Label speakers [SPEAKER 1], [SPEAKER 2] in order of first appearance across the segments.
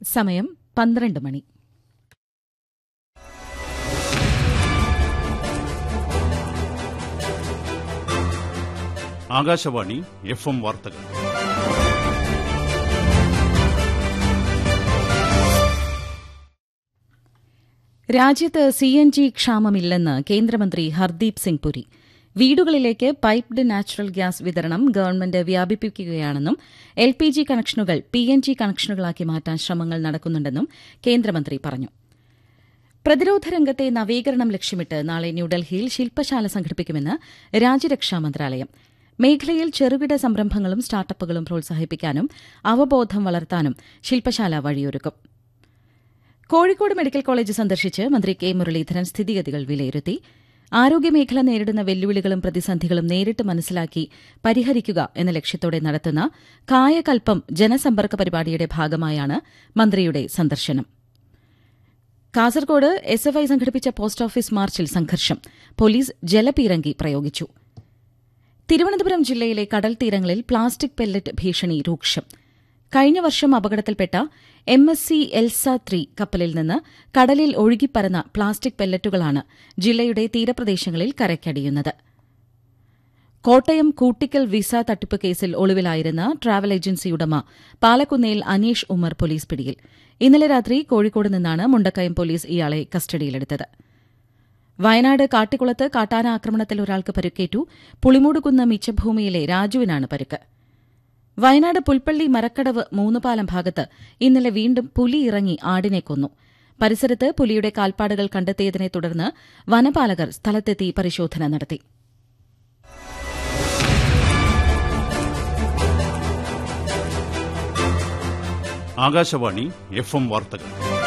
[SPEAKER 1] സമയം പന്ത്രണ്ട് മണി
[SPEAKER 2] Akashvani F M വാർത്തകൾ
[SPEAKER 1] രാജ്യത്ത് സി എൻ ജി ക്ഷാമമില്ലെന്ന് കേന്ദ്രമന്ത്രി ഹർദീപ് സിംഗ് പുരി വീടുകളിലേക്ക് പൈപ്ഡ് നാച്ചുറൽ ഗ്യാസ് വിതരണം ഗവൺമെന്റ് വ്യാപിപ്പിക്കുകയാണെന്നും എൽ പി ജി കണക്ഷനുകൾ പി എൻ ജി കണക്ഷനുകളാക്കി മാറ്റാൻ ശ്രമങ്ങൾ നടക്കുന്നുണ്ടെന്നും കേന്ദ്രമന്ത്രി പറഞ്ഞു പ്രതിരോധ രംഗത്തെ നവീകരണം ലക്ഷ്യമിട്ട് നാളെ ന്യൂഡൽഹിയിൽ ശില്പശാല സംഘടിപ്പിക്കുമെന്ന് രാജ്യരക്ഷാ മന്ത്രാലയം മേഖലയിൽ ചെറുകിട സംരംഭങ്ങളും സ്റ്റാർട്ടപ്പുകളും പ്രോത്സാഹിപ്പിക്കാനും അവബോധം വളർത്താനും ശില്പശാല വഴിയൊരുക്കും കോഴിക്കോട് മെഡിക്കൽ കോളേജ് സന്ദർശിച്ച് മന്ത്രി കെ മുരളീധരൻ സ്ഥിതിഗതികൾ വിലയിരുത്തി ആരോഗ്യമേഖല നേരിടുന്ന വെല്ലുവിളികളും പ്രതിസന്ധികളും നേരിട്ട് മനസ്സിലാക്കി പരിഹരിക്കുക എന്ന ലക്ഷ്യത്തോടെ നടത്തുന്ന കായകൽപ്പം ജനസമ്പർക്ക പരിപാടിയുടെ ഭാഗമായാണ് മന്ത്രിയുടെ സന്ദർശനം കാസർകോട് എസ് എഫ് ഐ സംഘടിപ്പിച്ച പോസ്റ്റ് ഓഫീസ് മാർച്ചിൽ സംഘർഷം പോലീസ് ജലപീരങ്കി പ്രയോഗിച്ചു തിരുവനന്തപുരം ജില്ലയിലെ കടൽ തീരങ്ങളിൽ പ്ലാസ്റ്റിക് പെല്ലറ്റ് ഭീഷണി രൂക്ഷം കഴിഞ്ഞ വർഷം അപകടത്തിൽപ്പെട്ട M S C Elsa three കപ്പലിൽ നിന്ന് കടലിൽ ഒഴുകിപ്പരന്ന പ്ലാസ്റ്റിക് പെല്ലറ്റുകളാണ് ജില്ലയുടെ തീരപ്രദേശങ്ങളിൽ കരയ്ക്കടിയുന്നത് കോട്ടയം കൂട്ടിക്കൽ വിസ തട്ടിപ്പ് കേസിൽ ഒളിവിലായിരുന്ന ട്രാവൽ ഏജൻസി ഉടമ പാലക്കുന്നേൽ അനീഷ് ഉമ്മർ പോലീസ് പിടിയിൽ ഇന്നലെ രാത്രി കോഴിക്കോട് നിന്നാണ് മുണ്ടക്കയം പോലീസ് ഇയാളെ കസ്റ്റഡിയിലെടുത്തത് വയനാട് കാട്ടിക്കുളത്ത് കാട്ടാന ആക്രമണത്തിൽ ഒരാൾക്ക് പരുക്കേറ്റു പുളിമൂടുകുന്ന് മിച്ചഭൂമിയിലെ രാജുവിനാണ് പരുക്ക് വയനാട് പുൽപ്പള്ളി മരക്കടവ് മൂന്നുപാലം ഭാഗത്ത് ഇന്നലെ വീണ്ടും പുലി ഇറങ്ങി ആടിനെ കൊന്നു പരിസരത്ത് പുലിയുടെ കാൽപ്പാടുകൾ കണ്ടെത്തിയതിനെ തുടർന്ന് വനപാലകർ സ്ഥലത്തെത്തി പരിശോധന നടത്തി
[SPEAKER 2] ആകാശവാണി എഫ് എം വാർത്തകൾ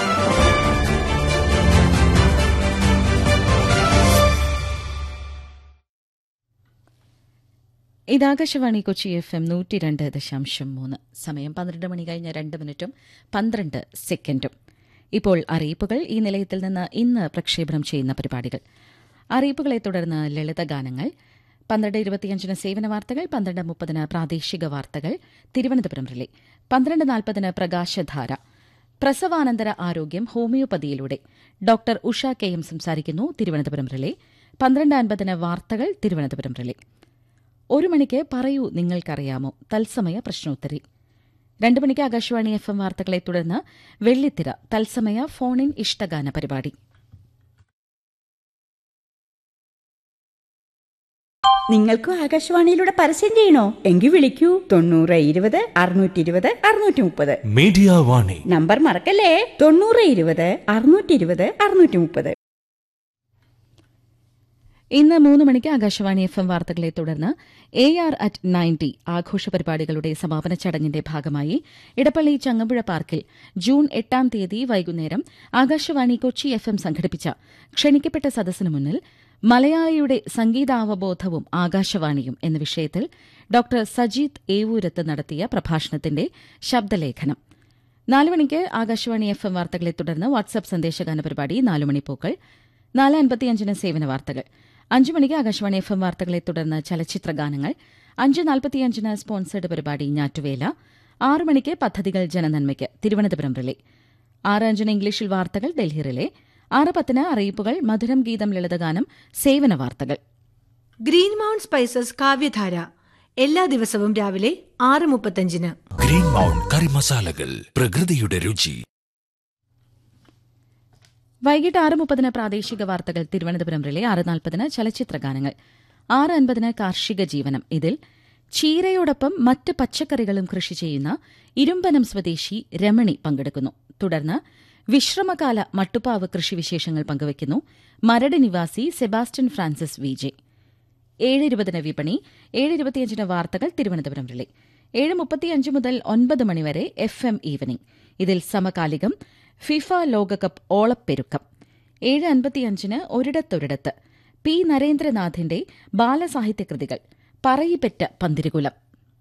[SPEAKER 1] ഇത് ആകാശവാണി കൊച്ചി എഫ് എം നൂറ്റി രണ്ട് ദശാംശം മൂന്ന് സമയം പന്ത്രണ്ട് മണി കഴിഞ്ഞ രണ്ട് മിനിറ്റും പന്ത്രണ്ട് സെക്കൻഡും ഇപ്പോൾ അറിയിപ്പുകൾ ഈ നിലയത്തിൽ നിന്ന് ഇന്ന് പ്രക്ഷേപണം ചെയ്യുന്ന പരിപാടികൾ അറിയിപ്പുകളെ തുടർന്ന് ലളിതഗാനങ്ങൾ പന്ത്രണ്ട് ഇരുപത്തിയഞ്ചിന് സേവന വാർത്തകൾ പന്ത്രണ്ട് മുപ്പതിന് പ്രാദേശിക വാർത്തകൾ തിരുവനന്തപുരം റിലേ പന്ത്രണ്ട് നാൽപ്പതിന് പ്രകാശധാര പ്രസവാനന്തര ആരോഗ്യം ഹോമിയോപ്പതിയിലൂടെ ഡോക്ടർ ഉഷ കെ എം സംസാരിക്കുന്നു തിരുവനന്തപുരം റിലേ പന്ത്രണ്ട് അൻപതിന് വാർത്തകൾ തിരുവനന്തപുരം റിലേ ഒരു മണിക്ക് പറയൂ നിങ്ങൾക്കറിയാമോ തത്സമയ പ്രശ്നോത്തരി രണ്ട് മണിക്ക് ആകാശവാണി എഫ് എം വാർത്തകളെ തുടർന്ന് വെള്ളിത്തിര തത്സമയ ഫോൺ ഇൻ ഇഷ്ടഗാന പരിപാടി
[SPEAKER 3] നിങ്ങൾക്കും ആകാശവാണിയിലൂടെ പരസ്യം ചെയ്യണോ എങ്കിൽ വിളിക്കൂ തൊണ്ണൂറ് ഇരുപത് അറുന്നൂറ്റി ഇരുപത് അറുന്നൂറ്റി മുപ്പത്
[SPEAKER 4] മീഡിയ വാണി
[SPEAKER 3] നമ്പർ മറക്കല്ലേ തൊണ്ണൂറ് ഇരുപത് അറുന്നൂറ്റി ഇരുപത് അറുന്നൂറ്റി മുപ്പത്
[SPEAKER 1] ഇന്ന് മൂന്ന് മണിക്ക് ആകാശവാണി എഫ് എം വാർത്തകളെ തുടർന്ന് എ ആർ അറ്റ് നയൻറ്റി ആഘോഷ പരിപാടികളുടെ സമാപന ചടങ്ങിന്റെ ഭാഗമായി ഇടപ്പള്ളി ചങ്ങമ്പുഴ പാർക്കിൽ ജൂൺ എട്ടാം തീയതി വൈകുന്നേരം ആകാശവാണി കൊച്ചി എഫ് എം സംഘടിപ്പിച്ച ക്ഷണിക്കപ്പെട്ട സദസ്സിന് മുന്നിൽ മലയാളിയുടെ സംഗീതാവബോധവും ആകാശവാണിയും എന്ന വിഷയത്തിൽ ഡോക്ടർ സജീത് ഏവൂരത്ത് നടത്തിയ പ്രഭാഷണത്തിന്റെ ശബ്ദലേഖനം നാല് മണിക്ക് ആകാശവാണി എഫ് എം വാർത്തകളെ തുടർന്ന് വാട്സ്ആപ്പ് സന്ദേശഗാന പരിപാടി നാലുമണിപ്പൂക്കൾ നാല് അൻപത്തിയഞ്ചിന് സേവന വാർത്തകൾ അഞ്ചു മണിക്ക് ആകാശവാണി എഫ് എം വാർത്തകളെ തുടർന്ന് ചലച്ചിത്ര ഗാനങ്ങൾ അഞ്ച് നാൽപ്പത്തിയഞ്ചിന് സ്പോൺസേഡ് പരിപാടി ഞാറ്റുവേല ആറ് മണിക്ക് പദ്ധതികൾ ജനനന്മയ്ക്ക് തിരുവനന്തപുരം റിലേ ആറ് അഞ്ചിന് ഇംഗ്ലീഷിൽ വാർത്തകൾ ഡൽഹി റിലേ ആറ് പത്തിന് അറിയിപ്പുകൾ മധുരം ഗീതം ലളിതഗാനം സേവന വാർത്തകൾ
[SPEAKER 5] ഗ്രീൻ മൗണ്ട് സ്പൈസസ് കാവ്യധാര എല്ലാ ദിവസവും രാവിലെ ആറ് മുപ്പത്തഞ്ചിന്
[SPEAKER 4] ഗ്രീൻ മൗണ്ട് കറി മസാലകൾ പ്രകൃതിയുടെ രുചി
[SPEAKER 1] വൈകിട്ട് ആറ് മുപ്പതിന് പ്രാദേശിക വാർത്തകൾ തിരുവനന്തപുരം റിലേ ആറ് നാൽപ്പതിന് ചലച്ചിത്ര ഗാനങ്ങൾ ആറ് അൻപതിന് കാർഷിക ജീവനം ഇതിൽ ചീരയോടൊപ്പം മറ്റ് പച്ചക്കറികളും കൃഷി ചെയ്യുന്ന ഇരുമ്പനം സ്വദേശി രമണി പങ്കെടുക്കുന്നു തുടർന്ന് വിശ്രമകാല മട്ടുപ്പാവ് കൃഷിവിശേഷങ്ങൾ പങ്കുവയ്ക്കുന്നു മരട് നിവാസി സെബാസ്റ്റ്യൻ ഫ്രാൻസിസ് വി ജെ ഏഴ് ഇരുപതിന് വിപണി ഏഴ് ഇരുപത്തിയഞ്ചിന് വാർത്തകൾ തിരുവനന്തപുരം റിലേ ഏഴ് മുപ്പത്തിയഞ്ച് മുതൽ ഒൻപത് മണിവരെ എഫ് എം ഈവനിംഗ് ഇതിൽ സമകാലികം ഫിഫ ലോകകപ്പ് ഓളപ്പെരുക്കം ഏഴ് അൻപത്തിയഞ്ചിന് ഒരിടത്തൊരിടത്ത് പി നരേന്ദ്രനാഥിന്റെ ബാലസാഹിത്യകൃതികൾ പറയിപ്പെറ്റ പന്തിരുകുലം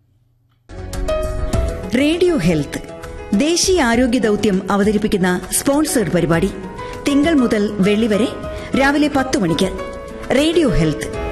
[SPEAKER 6] റേഡിയോ ഹെൽത്ത് ദേശീയ ആരോഗ്യ ദൌത്യം അവതരിപ്പിക്കുന്ന സ്പോൺസേഡ് പരിപാടി തിങ്കൾ മുതൽ വെള്ളി വരെ രാവിലെ പത്ത് മണിക്ക് റേഡിയോ ഹെൽത്ത്